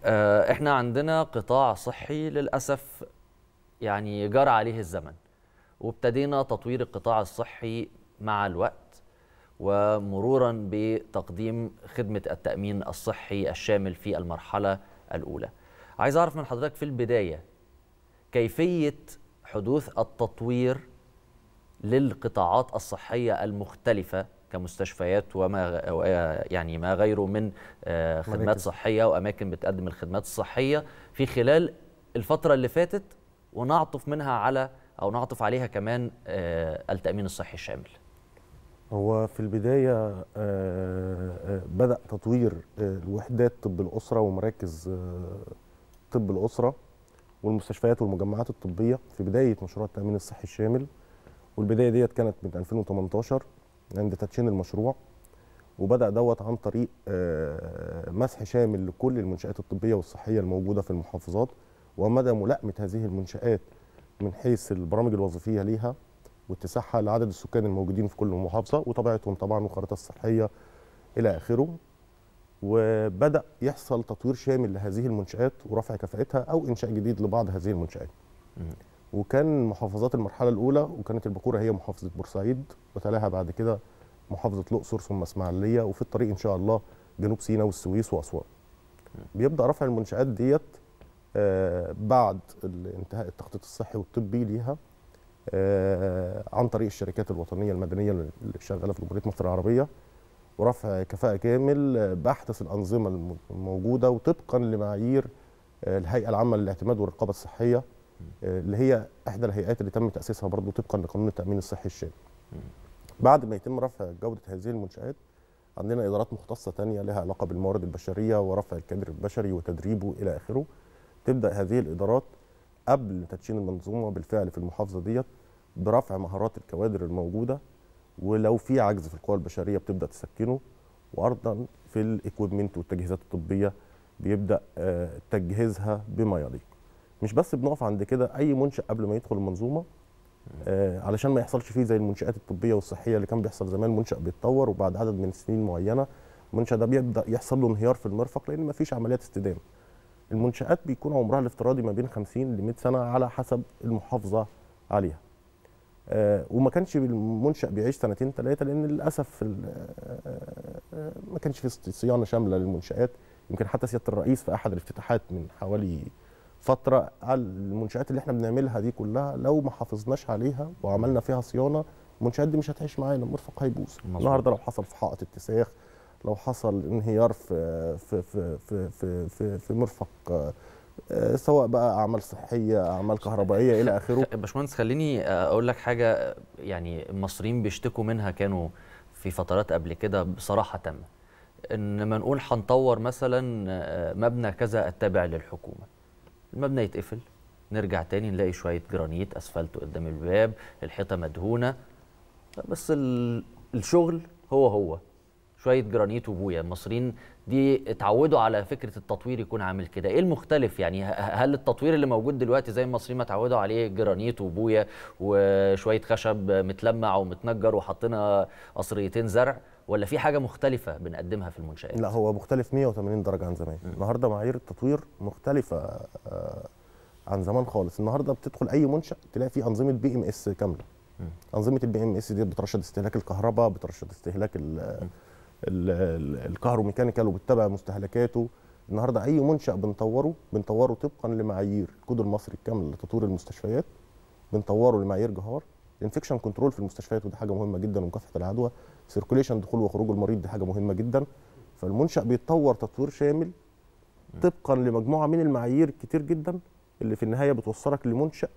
آه، احنا عندنا قطاع صحي للاسف يعني جرى عليه الزمن وابتدينا تطوير القطاع الصحي مع الوقت ومرورا بتقديم خدمه التامين الصحي الشامل في المرحله الاولى عايز اعرف من حضرتك في البدايه كيفيه حدوث التطوير للقطاعات الصحيه المختلفه كمستشفيات وما يعني ما غيره من آه، خدمات مراكز. صحيه واماكن بتقدم الخدمات الصحيه في خلال الفتره اللي فاتت ونعطف منها على او نعطف عليها كمان آه، التامين الصحي الشامل هو في البداية آه، آه، بدأ تطوير آه، الوحدات طب الأسرة ومراكز آه، طب الأسرة والمستشفيات والمجمعات الطبية في بداية مشروع التأمين الصحي الشامل والبداية ديت كانت من 2018 عند تدشين المشروع وبدأ دوت عن طريق آه، مسح شامل لكل المنشآت الطبية والصحية الموجودة في المحافظات ومدى ملائمة هذه المنشآت من حيث البرامج الوظيفية ليها واتساعها لعدد السكان الموجودين في كل محافظه وطبيعتهم طبعا والخريطه الصحيه الى اخره وبدا يحصل تطوير شامل لهذه المنشات ورفع كفاءتها او انشاء جديد لبعض هذه المنشات وكان محافظات المرحله الاولى وكانت البكوره هي محافظه بورسعيد وتلاها بعد كده محافظه الاقصر ثم اسماعيليه وفي الطريق ان شاء الله جنوب سيناء والسويس واسوان بيبدا رفع المنشات ديت آه، بعد انتهاء التخطيط الصحي والطبي ليها آه، عن طريق الشركات الوطنيه المدنيه اللي شغاله في جمهوريه مصر العربيه ورفع كفاءه كامل آه، باحدث الانظمه الم- الموجوده وطبقا لمعايير آه، الهيئه العامه للاعتماد والرقابه الصحيه آه، اللي هي احدى الهيئات اللي تم تاسيسها برضو طبقا لقانون التامين الصحي الشامل. بعد ما يتم رفع جوده هذه المنشات عندنا ادارات مختصه تانية لها علاقه بالموارد البشريه ورفع الكادر البشري وتدريبه الى اخره. تبدا هذه الادارات قبل تدشين المنظومه بالفعل في المحافظه ديت برفع مهارات الكوادر الموجوده ولو في عجز في القوى البشريه بتبدا تسكنه وارضا في الاكويبمنت والتجهيزات الطبيه بيبدا آه، تجهيزها بما يليق مش بس بنقف عند كده اي منشا قبل ما يدخل المنظومه آه، علشان ما يحصلش فيه زي المنشات الطبيه والصحيه اللي كان بيحصل زمان منشا بيتطور وبعد عدد من السنين معينه المنشا ده بيبدا يحصل له انهيار في المرفق لان ما فيش عمليات استدامه المنشآت بيكون عمرها الافتراضي ما بين 50 ل 100 سنة على حسب المحافظة عليها. آه وما كانش المنشأ بيعيش سنتين ثلاثة لأن للأسف ال- آه، آه، ما كانش في صيانة شاملة للمنشآت يمكن حتى سيادة الرئيس في أحد الافتتاحات من حوالي فترة قال المنشآت اللي احنا بنعملها دي كلها لو ما حافظناش عليها وعملنا فيها صيانة المنشآت دي مش هتعيش معانا المرفق هيبوظ مظبوط. النهارده لو حصل في حائط اتساخ لو حصل انهيار في في في في في, في, في مرفق آه، آه، سواء بقى اعمال صحيه اعمال كهربائيه الى اخره باشمهندس خليني اقول لك حاجه يعني المصريين بيشتكوا منها كانوا في فترات قبل كده بصراحه تامه ان ما نقول هنطور مثلا آه، مبنى كذا التابع للحكومه المبنى يتقفل نرجع تاني نلاقي شويه جرانيت اسفلت قدام الباب الحيطه مدهونه بس ال- الشغل هو هو شويه جرانيت وبويا المصريين دي اتعودوا على فكره التطوير يكون عامل كده ايه المختلف يعني ه- هل التطوير اللي موجود دلوقتي زي المصريين ما اتعودوا عليه جرانيت وبويا وشويه خشب متلمع ومتنجر وحطينا قصريتين زرع ولا في حاجه مختلفه بنقدمها في المنشات لا هو مختلف 180 درجه عن زمان النهارده معايير التطوير مختلفه آه، عن زمان خالص النهارده بتدخل اي منشا تلاقي فيه انظمه بي ام اس كامله انظمه البي ام اس دي بترشد استهلاك الكهرباء بترشد استهلاك ال ال- ال- الكهروميكانيكال وبتتابع مستهلكاته النهارده اي منشا بنطوره بنطوره طبقا لمعايير الكود المصري الكامل لتطوير المستشفيات بنطوره لمعايير جهار الانفكشن كنترول في المستشفيات ودي حاجه مهمه جدا ومكافحه العدوى سيركوليشن دخول وخروج المريض دي حاجه مهمه جدا فالمنشا بيتطور تطوير شامل طبقا لمجموعه من المعايير كتير جدا اللي في النهايه بتوصلك لمنشا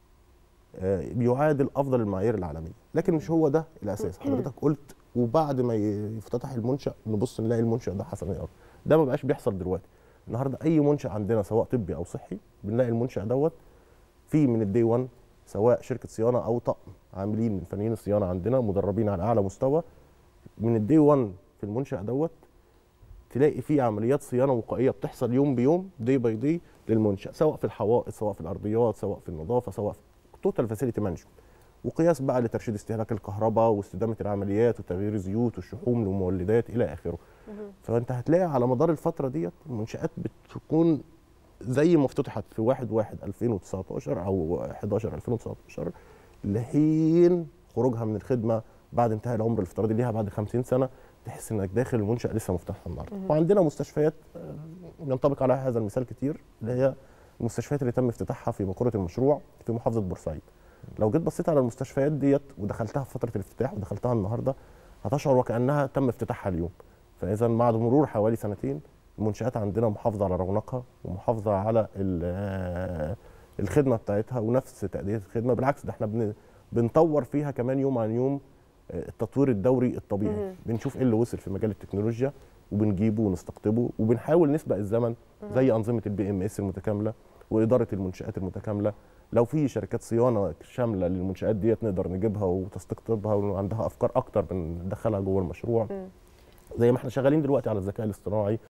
آه، بيعادل افضل المعايير العالميه لكن مش هو ده الاساس حضرتك قلت وبعد ما يفتتح المنشا نبص نلاقي المنشا ده حسن الارض ده ما بقاش بيحصل دلوقتي النهارده اي منشا عندنا سواء طبي او صحي بنلاقي المنشا دوت في من الدي 1 سواء شركه صيانه او طقم عاملين من فنيين الصيانه عندنا مدربين على اعلى مستوى من الدي 1 في المنشا دوت تلاقي في عمليات صيانه وقائيه بتحصل يوم بيوم دي باي دي للمنشا سواء في الحوائط سواء في الارضيات سواء في النظافه سواء في توتال فاسيلتي مانجمنت وقياس بقى لترشيد استهلاك الكهرباء واستدامه العمليات وتغيير الزيوت والشحوم والمولدات الى اخره فانت هتلاقي على مدار الفتره ديت المنشات بتكون زي ما افتتحت في 1 1 2019 او 11 2019 لحين خروجها من الخدمه بعد انتهاء العمر الافتراضي ليها بعد 50 سنه تحس انك داخل المنشاه لسه مفتوحه النهارده وعندنا مستشفيات آه، ينطبق عليها هذا المثال كتير اللي هي المستشفيات اللي تم افتتاحها في مقره المشروع في محافظه بورسعيد لو جيت بصيت على المستشفيات ديت ودخلتها في فتره الافتتاح ودخلتها النهارده هتشعر وكانها تم افتتاحها اليوم فاذا بعد مرور حوالي سنتين المنشات عندنا محافظه على رونقها ومحافظه على ال- آه، الخدمه بتاعتها ونفس تاديه الخدمه بالعكس ده احنا بن- بنطور فيها كمان يوم عن يوم آه، التطوير الدوري الطبيعي مهم. بنشوف ايه اللي وصل في مجال التكنولوجيا وبنجيبه ونستقطبه وبنحاول نسبق الزمن زي انظمه البي ام اس المتكامله واداره المنشات المتكامله لو في شركات صيانه شامله للمنشات ديت نقدر نجيبها وتستقطبها وعندها افكار اكتر بندخلها جوه المشروع مم. زي ما احنا شغالين دلوقتي على الذكاء الاصطناعي